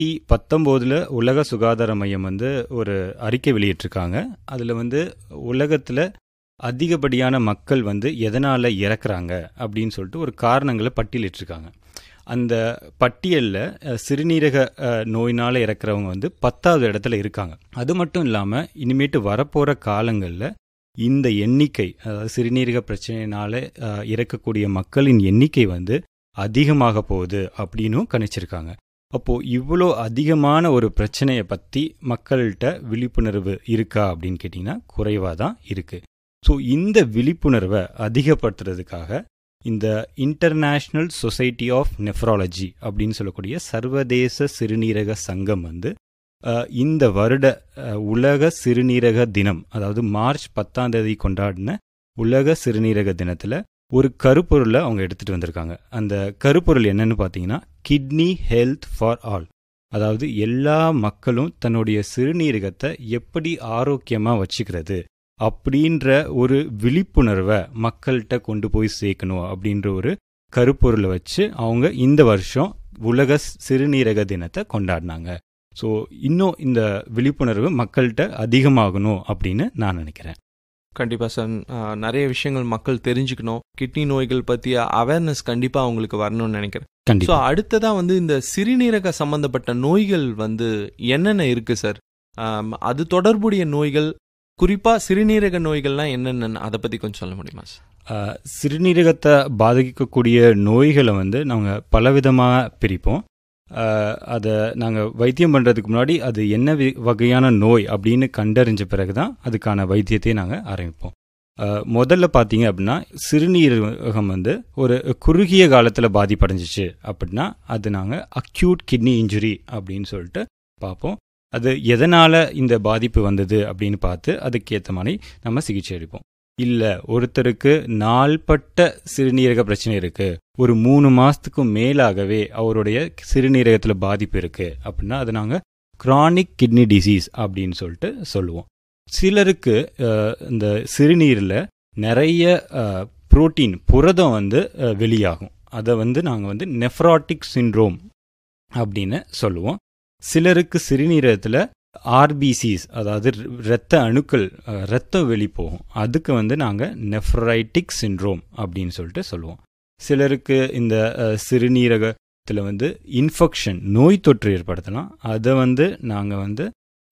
பத்தொம்போதில் உலக சுகாதார மையம் வந்து ஒரு அறிக்கை வெளியிட்டிருக்காங்க அதில் வந்து உலகத்தில் அதிகப்படியான மக்கள் வந்து எதனால் இறக்குறாங்க அப்படின்னு சொல்லிட்டு ஒரு காரணங்களை பட்டியலிட்டிருக்காங்க அந்த பட்டியலில் சிறுநீரக அஹ், நோயினால் இறக்குறவங்க வந்து பத்தாவது இடத்துல இருக்காங்க அது மட்டும் இல்லாமல் இனிமேட்டு வரப்போகிற காலங்களில் இந்த எண்ணிக்கை அதாவது சிறுநீரக பிரச்சனையினால அஹ், இறக்கக்கூடிய மக்களின் எண்ணிக்கை வந்து அதிகமாக போகுது அப்படின்னும் கணிச்சிருக்காங்க அப்போது இவ்வளோ அதிகமான ஒரு பிரச்சனையை பற்றி மக்கள்கிட்ட விழிப்புணர்வு இருக்கா அப்படின்னு கேட்டிங்கன்னா குறைவாக தான் இருக்குது ஸோ இந்த விழிப்புணர்வை அதிகப்படுத்துறதுக்காக இந்த இன்டர்நேஷ்னல் சொசைட்டி ஆஃப் நெஃப்ராலஜி அப்படின்னு சொல்லக்கூடிய சர்வதேச சிறுநீரக சங்கம் வந்து அஹ், இந்த வருட அஹ், உலக சிறுநீரக தினம் அதாவது மார்ச் பத்தாம் தேதி கொண்டாடின உலக சிறுநீரக தினத்தில் ஒரு கருப்பொருளை அவங்க எடுத்துகிட்டு வந்திருக்காங்க அந்த கருப்பொருள் என்னன்னு பார்த்தீங்கன்னா கிட்னி ஹெல்த் ஃபார் ஆல் அதாவது எல்லா மக்களும் தன்னுடைய சிறுநீரகத்தை எப்படி ஆரோக்கியமாக வச்சுக்கிறது அப்படின்ற ஒரு விழிப்புணர்வை மக்கள்கிட்ட கொண்டு போய் சேர்க்கணும் அப்படின்ற ஒரு கருப்பொருளை வச்சு அவங்க இந்த வருஷம் உலக சிறுநீரக தினத்தை கொண்டாடினாங்க ஸோ இன்னும் இந்த விழிப்புணர்வு மக்கள்கிட்ட அதிகமாகணும் அப்படின்னு நான் நினைக்கிறேன் கண்டிப்பா சார் ஆஹ், நிறைய விஷயங்கள் மக்கள் தெரிஞ்சுக்கணும் கிட்னி நோய்கள் பத்திய அவேர்னஸ் கண்டிப்பா அவங்களுக்கு வரணும்னு நினைக்கிறேன் ஸோ கண்டிப்பா அடுத்ததா வந்து இந்த சிறுநீரக சம்பந்தப்பட்ட நோய்கள் வந்து என்னென்ன இருக்கு சார் ஆம், அது தொடர்புடைய நோய்கள் குறிப்பா சிறுநீரக நோய்கள்லாம் என்னென்ன அதை பத்தி கொஞ்சம் சொல்ல முடியுமா சார் அஹ், சிறுநீரகத்தை பாதிக்கக்கூடிய நோய்களை வந்து நாங்கள் பலவிதமாக பிரிப்போம் அஹ், அதை நாங்கள் வைத்தியம் பண்ணுறதுக்கு முன்னாடி அது என்ன வி- வகையான நோய் அப்படின்னு கண்டறிஞ்ச பிறகு தான் அதுக்கான வைத்தியத்தை நாங்கள் ஆரம்பிப்போம் அஹ், முதல்ல பார்த்தீங்க அப்படின்னா சிறுநீரகம் வந்து ஒரு குறுகிய காலத்தில் பாதிப்படைஞ்சிச்சு அப்படின்னா அது நாங்கள் அக்யூட் கிட்னி இன்ஜுரி அப்படின்னு சொல்லிட்டு பார்ப்போம் அது எதனால் இந்த பாதிப்பு வந்தது அப்படின்னு பார்த்து அதுக்கேற்ற மாதிரி நம்ம சிகிச்சை அளிப்போம் இல்லை ஒருத்தருக்கு நாள்பட்ட சிறுநீரக பிரச்சனை இருக்கு ஒரு மூணு மாசத்துக்கும் மேலாகவே அவருடைய சிறுநீரகத்தில் பாதிப்பு இருக்கு அப்படின்னா அது நாங்கள் chronic கிட்னி டிசீஸ் அப்படின்னு சொல்லிட்டு சொல்லுவோம் சிலருக்கு அஹ், இந்த சிறுநீரில் நிறைய புரோட்டீன் புரதம் வந்து அஹ், வெளியாகும் அதை வந்து நாங்கள் வந்து நெஃப்ராட்டிக் சிண்ட்ரோம் அப்படின்னு சொல்லுவோம் சிலருக்கு சிறுநீரகத்தில் ஆர்பிசிஸ் அதாவது இரத்த அணுக்கள் அஹ், ரத்தம் வெளி போகும் அதுக்கு வந்து நாங்கள் நெஃப்ரைட்டிக் சிண்ட்ரோம் அப்படின்னு சொல்லிட்டு சொல்லுவோம் சிலருக்கு இந்த அஹ், சிறுநீரகத்தில் வந்து இன்ஃபெக்ஷன் நோய் தொற்று ஏற்படுத்தலாம் அதை வந்து நாங்கள் வந்து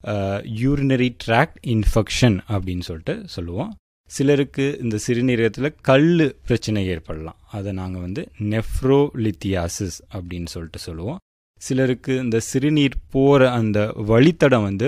யூரினரி ட்ராக்ட் இன்ஃபெக்ஷன் அப்படின்னு சொல்லிட்டு சொல்லுவோம் சிலருக்கு இந்த சிறுநீரகத்தில் கல் பிரச்சனை ஏற்படலாம் அதை நாங்கள் வந்து நெஃப்ரோலித்தியாசிஸ் அப்படின்னு சொல்லிட்டு சொல்லுவோம் சிலருக்கு இந்த சிறுநீர் போகிற அந்த வழித்தடம் வந்து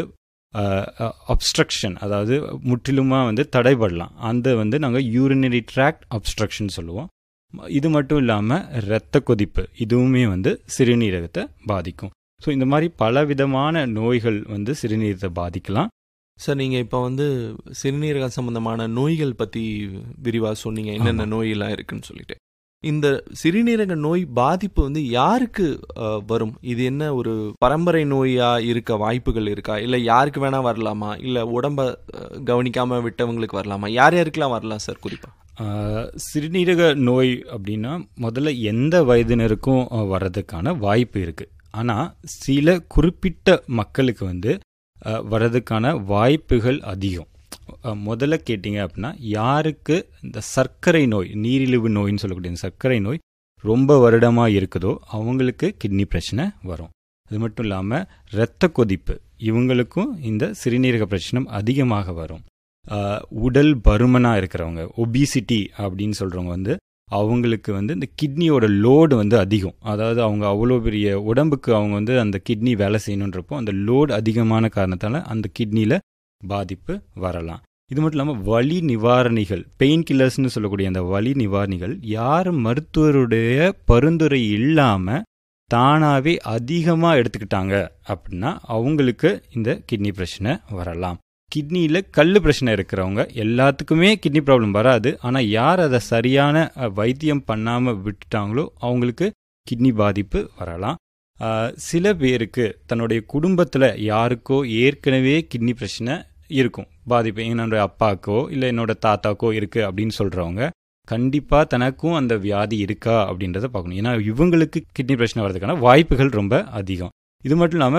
அப்ஸ்ட்ரக்ஷன் அதாவது முற்றிலுமாக வந்து தடைபடலாம் அந்த வந்து நாங்கள் யூரினரி ட்ராக்ட் அப்ஸ்ட்ரக்ஷன் சொல்லுவோம் இது மட்டும் இல்லாமல் இரத்த கொதிப்பு இதுவுமே வந்து சிறுநீரகத்தை பாதிக்கும் ஸோ இந்த மாதிரி பலவிதமான நோய்கள் வந்து சிறுநீரகத்தை பாதிக்கலாம் சார் நீங்க இப்ப வந்து சிறுநீரக சம்பந்தமான நோய்கள் பத்தி விரிவா சொன்னீங்க என்னென்ன ஆமா. நோயெல்லாம் இருக்குன்னு சொல்லிட்டு இந்த சிறுநீரக நோய் பாதிப்பு வந்து யாருக்கு அஹ், வரும் இது என்ன ஒரு பரம்பரை நோயா இருக்க வாய்ப்புகள் இருக்கா இல்ல யாருக்கு வேணா வரலாமா இல்ல உடம்ப அஹ், கவனிக்காம விட்டவங்களுக்கு வரலாமா யார் யாருக்கெல்லாம் வரலாம் சார் குறிப்பா ஆஹ், சிறுநீரக நோய் அப்படின்னா முதல்ல எந்த வயதினருக்கும் ஆஹ், வர்றதுக்கான வாய்ப்பு இருக்கு ஆனால் சில குறிப்பிட்ட மக்களுக்கு வந்து ஆஹ், வர்றதுக்கான வாய்ப்புகள் அதிகம் ஆஹ், முதல்ல கேட்டிங்க அப்படின்னா யாருக்கு இந்த சர்க்கரை நோய் நீரிழிவு நோயின்னு சொல்லக்கூடிய இந்த சர்க்கரை நோய் ரொம்ப வருடமாக இருக்குதோ அவங்களுக்கு கிட்னி பிரச்சனை வரும் அது மட்டும் இல்லாமல் இரத்த கொதிப்பு இவங்களுக்கும் இந்த சிறுநீரக பிரச்சனை அதிகமாக வரும் ஆஹ் உடல் பருமனாக இருக்கிறவங்க ஒபிசிட்டி அப்படின்னு சொல்கிறவங்க வந்து அவங்களுக்கு வந்து இந்த கிட்னியோட லோடு வந்து அதிகம் அதாவது அவங்க அவ்வளோ பெரிய உடம்புக்கு அவங்க வந்து அந்த கிட்னி வேலை செய்யணுன்றப்போ அந்த லோடு அதிகமான காரணத்தால் அந்த கிட்னியில் பாதிப்பு வரலாம் இது மட்டும் இல்லாமல் வலி நிவாரணிகள் பெயின் கில்லர்ஸ்னு சொல்லக்கூடிய அந்த வலி நிவாரணிகள் யார் மருத்துவருடைய பரிந்துரை இல்லாமல் தானாகவே அதிகமாக எடுத்துக்கிட்டாங்க அப்படின்னா அவங்களுக்கு இந்த கிட்னி பிரச்சனை வரலாம் கிட்னியில் கல் பிரச்சனை இருக்கிறவங்க எல்லாத்துக்குமே கிட்னி ப்ராப்ளம் வராது ஆனால் யார் அதை சரியான அஹ், வைத்தியம் பண்ணாமல் விட்டுட்டாங்களோ அவங்களுக்கு கிட்னி பாதிப்பு வரலாம் அஹ், சில பேருக்கு தன்னுடைய குடும்பத்தில் யாருக்கோ ஏற்கனவே கிட்னி பிரச்சனை இருக்கும் பாதிப்பு என்னோட அப்பாக்கோ இல்லை என்னோட தாத்தாக்கோ இருக்குது அப்படின்னு சொல்கிறவங்க கண்டிப்பாக தனக்கும் அந்த வியாதி இருக்கா அப்படின்றத பார்க்கணும் ஏன்னா இவங்களுக்கு கிட்னி பிரச்சனை வர்றதுக்கான வாய்ப்புகள் ரொம்ப அதிகம் இது மட்டும் இல்லாமல்